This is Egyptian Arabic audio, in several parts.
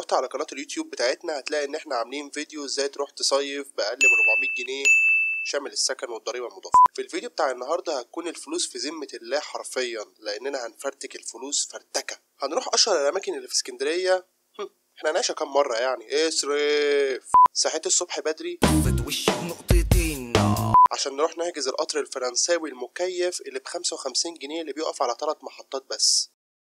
رحت على قناه اليوتيوب بتاعتنا هتلاقي ان احنا عاملين فيديو ازاي تروح تصيف باقل من 400 جنيه شامل السكن والضريبه المضافه في الفيديو بتاع النهارده هتكون الفلوس في ذمه الله حرفيا لاننا هنفرتك الفلوس فرتكه هنروح اشهر الاماكن اللي في اسكندريه هم، احنا نعيشها كام مره يعني اصرف صحيت الصبح بدري فت وشي بنقطتين عشان نروح نحجز القطر الفرنساوي المكيف اللي ب 55 جنيه اللي بيقف على ثلاث محطات بس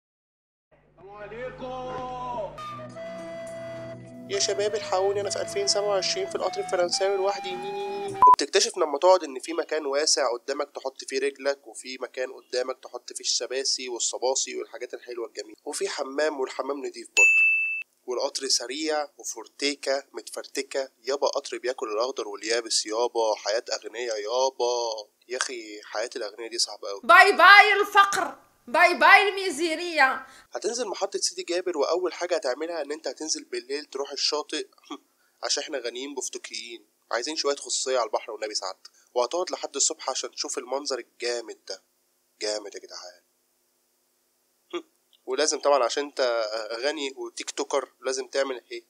يا شباب الحقوني انا في 2027 في القطر الفرنساوي لوحدي نيني وبتكتشف لما تقعد ان في مكان واسع قدامك تحط فيه رجلك وفي مكان قدامك تحط فيه الشباسي والصباصي والحاجات الحلوه الجميله وفي حمام والحمام نضيف برضه والقطر سريع وفورتيكا متفرتكة يابا قطر بياكل الأخضر واليابس يابا حياة أغنياء يابا يا أخي حياة الأغنياء دي صعبة أوي باي باي الفقر باي باي الميزيرية هتنزل محطة سيدي جابر وأول حاجة هتعملها إن أنت هتنزل بالليل تروح الشاطئ عشان إحنا غنيين بفتوكيين عايزين شوية خصوصية على البحر والنبي سعد وهتقعد لحد الصبح عشان تشوف المنظر الجامد ده جامد يا جدعان هم. ولازم طبعا عشان انت غني وتيك توكر لازم تعمل ايه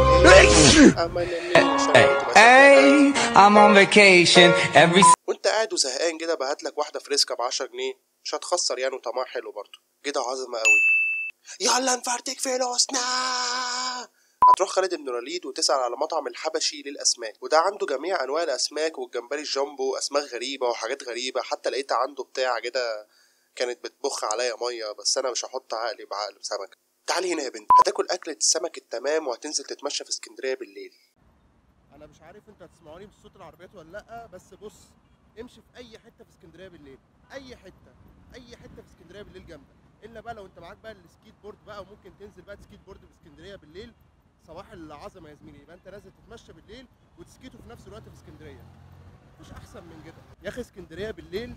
أما أنا مش عارف تبقى Hey, I'm on vacation every وانت قاعد وزهقان كده بهات لك واحده فريسكا ب 10 جنيه مش هتخسر يعني وطعمها حلو برضه كده عظمه قوي يلا نفرتك فلوسنا هتروح خالد بن الوليد وتسأل على مطعم الحبشي للأسماك وده عنده جميع أنواع الأسماك والجمبري الجامبو أسماك غريبة وحاجات غريبة حتى لقيت عنده بتاع كده كانت بتبخ عليا مية بس أنا مش هحط عقلي بعقل سمكة تعالي هنا يا بنت هتاكل أكلة السمك التمام وهتنزل تتمشى في اسكندرية بالليل انا مش عارف انت هتسمعوني بصوت العربيات ولا لا بس بص امشي في اي حته في اسكندريه بالليل اي حته اي حته في اسكندريه بالليل جامده الا بقى لو انت معاك بقى السكيت بورد بقى وممكن تنزل بقى سكيت بورد في اسكندريه بالليل صباح العظمه يا زميلي يبقى انت نازل تتمشى بالليل وتسكيته في نفس الوقت في اسكندريه مفيش احسن من كده يا اخي اسكندريه بالليل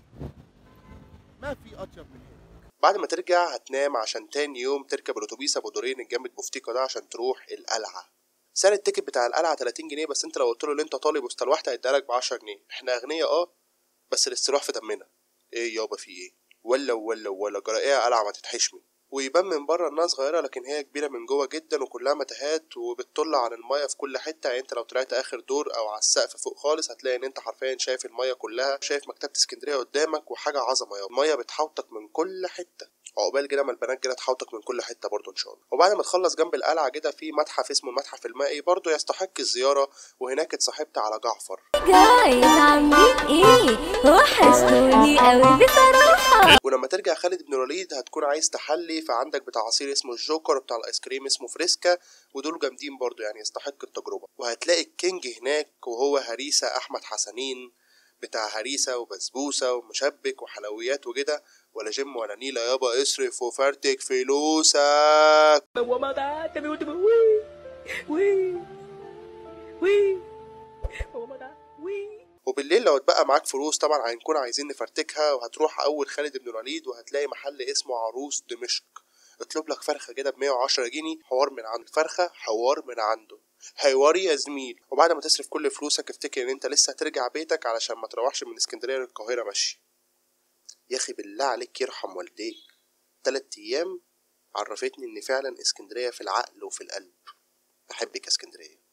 ما في اطيب من هنا بعد ما ترجع هتنام عشان تاني يوم تركب الاتوبيس ابو دورين الجامد بوفتيكا ده عشان تروح القلعه سعر التيكت بتاع القلعه 30 جنيه بس انت لو قلت له ان انت طالب واستلوحت هيديها لك ب 10 جنيه احنا اغنياء اه بس الاستلواح في دمنا ايه يابا في ايه ولا ولا ولا جرائيه قلعه ما تتحشمي ويبان من بره انها صغيره لكن هي كبيره من جوه جدا وكلها متاهات وبتطل عن المايه في كل حته يعني انت لو طلعت اخر دور او على السقف فوق خالص هتلاقي ان انت حرفيا شايف المايه كلها شايف مكتبه اسكندريه قدامك وحاجه عظمه يا المايه بتحوطك من كل حته عقبال كده ما البنات كده تحوطك من كل حته برضه ان شاء الله وبعد ما تخلص جنب القلعه كده في متحف اسمه المتحف المائي برضه يستحق الزياره وهناك اتصاحبت على جعفر جايز عاملين ايه وحشتوني قوي بصراحة ولما ترجع خالد بن الوليد هتكون عايز تحلي فعندك بتاع عصير اسمه الجوكر بتاع الايس كريم اسمه فريسكا ودول جامدين برضو يعني يستحق التجربة وهتلاقي الكينج هناك وهو هريسة احمد حسنين بتاع هريسة وبسبوسة ومشبك وحلويات وكده ولا جيم ولا نيلة يابا اصرف وفرتك فلوسك وبالليل لو اتبقى معاك فلوس طبعا هنكون عايزين نفرتكها وهتروح اول خالد بن الوليد وهتلاقي محل اسمه عروس دمشق اطلب لك فرخه كده ب 110 جنيه حوار من عنده الفرخه حوار من عنده حواري يا زميل وبعد ما تصرف كل فلوسك افتكر ان انت لسه هترجع بيتك علشان ما تروحش من اسكندريه للقاهره ماشي يا اخي بالله عليك يرحم والديك تلات ايام عرفتني ان فعلا اسكندريه في العقل وفي القلب بحبك يا اسكندريه